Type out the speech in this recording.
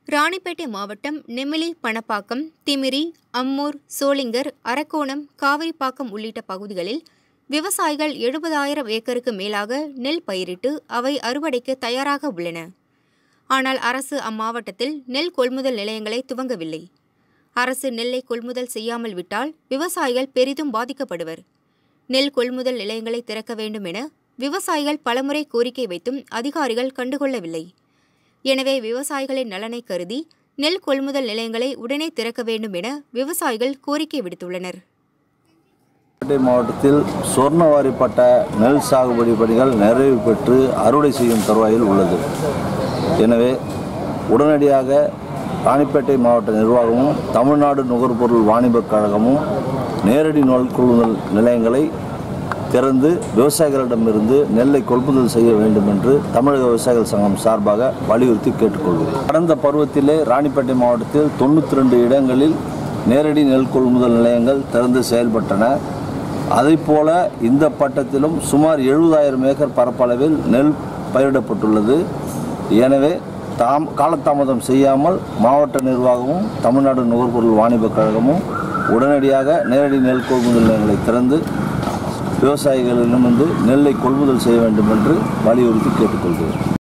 ராணிப்பேட்டை மாவட்டம் நெமிலி பணப்பாக்கம் திமிரி அம்மூர் சோளிங்கர் அரக்கோணம் காவிரிப்பாக்கம் உள்ளிட்ட பகுதிகளில் விவசாயிகள் எழுபதாயிரம் ஏக்கருக்கு மேலாக நெல் பயிரிட்டு அவை அறுவடைக்கு தயாராக உள்ளன ஆனால் அரசு அம்மாவட்டத்தில் நெல் கொள்முதல் நிலையங்களை துவங்கவில்லை அரசு நெல்லை கொள்முதல் செய்யாமல் விட்டால் விவசாயிகள் பெரிதும் பாதிக்கப்படுவர் நெல் கொள்முதல் நிலையங்களை திறக்க வேண்டும் என விவசாயிகள் பலமுறை கோரிக்கை வைத்தும் அதிகாரிகள் கண்டுகொள்ளவில்லை எனவே விவசாயிகளின் நலனை கருதி நெல் கொள்முதல் நிலையங்களை உடனே திறக்க வேண்டும் என விவசாயிகள் கோரிக்கை விடுத்துள்ளனர் ராணிப்பேட்டை மாவட்டத்தில் சொர்ணவாரிப்பட்ட நெல் சாகுபடி பணிகள் நிறைவு பெற்று அறுவடை செய்யும் தருவாயில் உள்ளது எனவே உடனடியாக ராணிப்பேட்டை மாவட்ட நிர்வாகமும் தமிழ்நாடு நுகர்பொருள் வாணிபக் கழகமும் நேரடி நெல் கொள்முதல் நிலையங்களை திறந்து விவசாயிகளிடமிருந்து நெல்லை கொள்முதல் செய்ய வேண்டும் என்று தமிழக விவசாயிகள் சங்கம் சார்பாக வலியுறுத்தி கேட்டுக்கொள்கிறேன் கடந்த பருவத்திலே ராணிப்பேட்டை மாவட்டத்தில் தொண்ணூற்றி ரெண்டு இடங்களில் நேரடி நெல் கொள்முதல் நிலையங்கள் திறந்து செயல்பட்டன அதைப்போல இந்த பட்டத்திலும் சுமார் எழுபதாயிரம் ஏக்கர் பரப்பளவில் நெல் பயிரிடப்பட்டுள்ளது எனவே தாம் காலதாமதம் செய்யாமல் மாவட்ட நிர்வாகமும் தமிழ்நாடு நுகர்பொருள் வாணிபக் கழகமும் உடனடியாக நேரடி நெல் கொள்முதல் நிலையங்களை திறந்து விவசாயிகளிடமிருந்து நெல்லை கொள்முதல் செய்ய வேண்டும் என்று வலியுறுத்தி கேட்டுக்கொள்கிறேன்